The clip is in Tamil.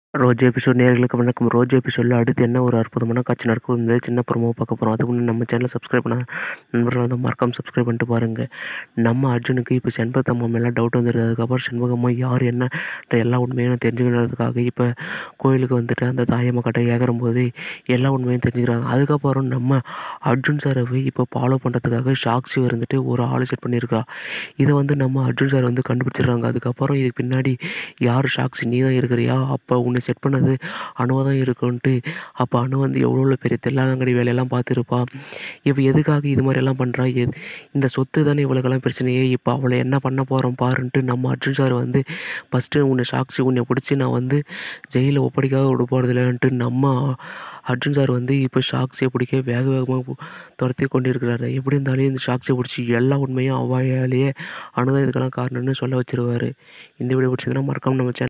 ரோஜா எபிசோட் நேர்களுக்கு வணக்கம் ரோஜா எபிசோடில் அடுத்து என்ன ஒரு அற்புதமான காட்சி நடக்கும் இந்த சின்ன ப்ரோமோ பார்க்க போகிறோம் அதுக்கு முன்னாடி நம்ம சேனலை சப்ஸ்கிரைப் பண்ண நண்பர்கள் வந்து மறக்காம சப்ஸ்கிரைப் பண்ணிட்டு பாருங்கள் நம்ம அர்ஜுனுக்கு இப்போ செண்பகம்மா மேலே டவுட் வந்துடுது அதுக்கப்புறம் செண்பகம்மா யார் என்ன எல்லா உண்மையும் தெரிஞ்சுக்கிறதுக்காக இப்போ கோயிலுக்கு வந்துட்டு அந்த தாயம்மா கட்டை ஏகரும்போது எல்லா உண்மையும் தெரிஞ்சுக்கிறாங்க அதுக்கப்புறம் நம்ம அர்ஜுன் சாரை இப்போ ஃபாலோ பண்ணுறதுக்காக சாக்ஷி வந்துட்டு ஒரு ஆள் செட் பண்ணியிருக்கா இதை வந்து நம்ம அர்ஜுன் சார் வந்து கண்டுபிடிச்சிடுறாங்க அதுக்கப்புறம் இதுக்கு பின்னாடி யார் சாக்ஷி நீ தான் இருக்கிறியா அப்போ உன்னை செட் பண்ணது அணுவாக தான் இருக்குன்ட்டு அப்போ அணு வந்து எவ்வளோ பெரிய தெல்லாங்கடி வேலையெல்லாம் பார்த்துருப்பா இவ எதுக்காக இது மாதிரியெல்லாம் பண்ணுறா எது இந்த சொத்து தானே இவளுக்கெல்லாம் பிரச்சனையே இப்போ அவளை என்ன பண்ண போகிறோம் பாருன்ட்டு நம்ம அர்ஜுன் சார் வந்து ஃபஸ்ட்டு உன்னை சாக்ஷி உன்னை பிடிச்சி நான் வந்து ஜெயிலில் ஒப்படைக்காக விட போகிறதில்லன்ட்டு நம்ம அர்ஜுன் சார் வந்து இப்போ சாக்ஸியை பிடிக்க வேக வேகமாக துரத்தி கொண்டு இருக்கிறாரு எப்படி இருந்தாலும் இந்த சாக்ஸியை பிடிச்சி எல்லா உண்மையும் அவ்வாயாலேயே அணுதான் இதுக்கெல்லாம் காரணம்னு சொல்ல வச்சிருவாரு இந்த வீடியோ பிடிச்சதுன்னா மறக்காம நம்ம சேனல்